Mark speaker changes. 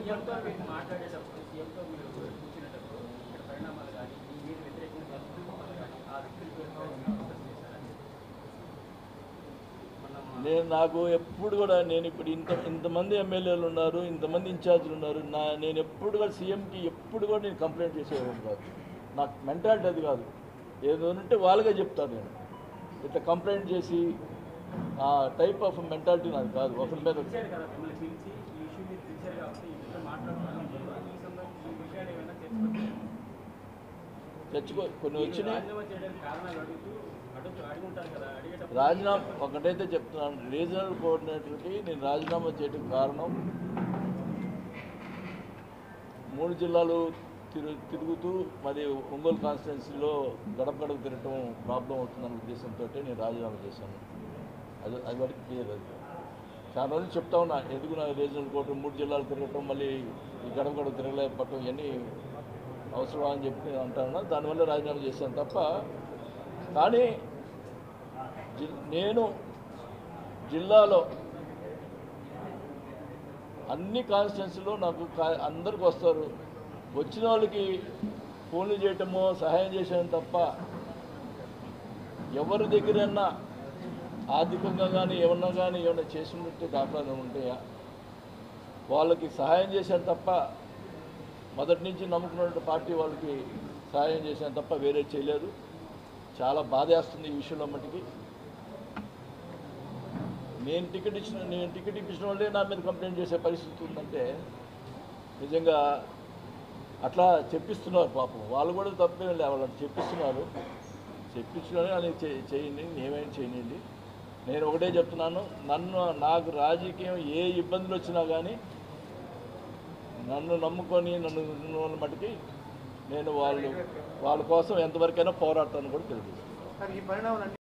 Speaker 1: సీఎంతో మీరు మాట్లాడేటప్పుడు సీఎంతో మీరు కూర్చునేటప్పుడు ఇక్కడ పరిణామాలు కానీ మీరు వ్యతిరేకంగా పరిణామాలు కానీ ఆ వ్యక్తుల పేరు డిస్కస్ చేశారని మనం
Speaker 2: నేను నాకు ఎప్పుడు కూడా నేను ఇప్పుడు ఇంత ఇంతమంది ఎమ్మెల్యేలు ఉన్నారు ఇంతమంది ఇన్ఛార్జీలు ఉన్నారు నా నేను ఎప్పుడు కూడా సీఎంకి ఎప్పుడు కూడా నేను కంప్లైంట్ చేసేవాడిని కాదు నాకు మెంటాలిటీ అది కాదు ఏదో ఉంటే వాళ్ళకే చెప్తాను నేను ఇట్లా కంప్లైంట్ చేసి ఆ టైప్ ఆఫ్ మెంటాలిటీ నాది కాదు ఒకరి మీద
Speaker 1: పిలిచారు కదా మిమ్మల్ని పిలిచి ఈ ఇష్యూ మీరు పిలిచారు కాబట్టి ఈ విషయం మాట్లాడుతున్నాం ఈ సంబంధించి ఈ విషయాలు ఏమైనా చర్చకొచ్చాయి
Speaker 2: తెచ్చుకో కొన్ని వచ్చినాయి
Speaker 1: రాజీనామా చేయడానికి కారణాలు అడుగుతూ అడుగుతూ అడుగుంటారు కదా అడిగేటప్పుడు
Speaker 2: రాజీనామా ఒకటైతే చెప్తున్నాను రీజనల్ కోఆర్డినేటర్కి నేను రాజీనామా చేయడం కారణం మూడు జిల్లాలు తిరు తిరుగుతూ మరి ఒంగోలు కాన్స్టిట్యున్సీలో గడప గడప తిరగటం ప్రాబ్లం అవుతుందన్న ఉద్దేశంతో నేను రాజీనామా చేశాను అది అది వరకు క్లియర్ అది చాలా రోజులు చెప్తా ఉన్నా ఎందుకు నాకు రీజనల్ కోర్టు మూడు జిల్లాలు తిరగటం మళ్ళీ ఈ గడప గడప తిరగలేకపోవటం ఇవన్నీ అవసరం అని చెప్పి నేను అంటా ఉన్నా దానివల్ల రాజీనామా చేశాను తప్ప కానీ జి- నేను జిల్లాలో అన్ని కాన్స్టిట్యున్సీలో నాకు కా- అందరికి వస్తారు వచ్చిన వాళ్ళకి ఫోన్లు చేయటమో సహాయం చేసాను తప్ప ఎవరి దగ్గరన్నా ఆర్థికంగా కానీ ఏమన్నా కానీ ఏమన్నా చేసినట్టు దాఖలాలు ఉంటాయా వాళ్ళకి సహాయం చేశాను తప్ప మొదటి నుంచి నమ్ముకున్న పార్టీ వాళ్ళకి సహాయం చేశాను తప్ప వేరే చేయలేదు చాలా బాధేస్తుంది ఈ విషయంలో మటుకి నేను టికెట్ ఇచ్చిన నేను టికెట్ ఇప్పించిన వాళ్ళే నా మీద కంప్లైంట్ చేసే పరిస్థితి ఉందంటే నిజంగా అట్లా చెప్పిస్తున్నారు పాపం వాళ్ళు కూడా తప్పేం లేదు వాళ్ళు అట్లా చెప్పిస్తున్నారు చెప్పించిన అని చేయండి ఏమైనా చేయండి నేను ఒకటే చెప్తున్నాను నన్ను నాకు రాజకీయం ఏ ఇబ్బందులు వచ్చినా కానీ నన్ను నమ్ముకొని నన్ను ఉన్న వాళ్ళ మటుకి నేను వాళ్ళు వాళ్ళ కోసం ఎంతవరకైనా పోరాడతాను కూడా తెలియదు
Speaker 3: సార్ ఈ పరిణామాలన్నీ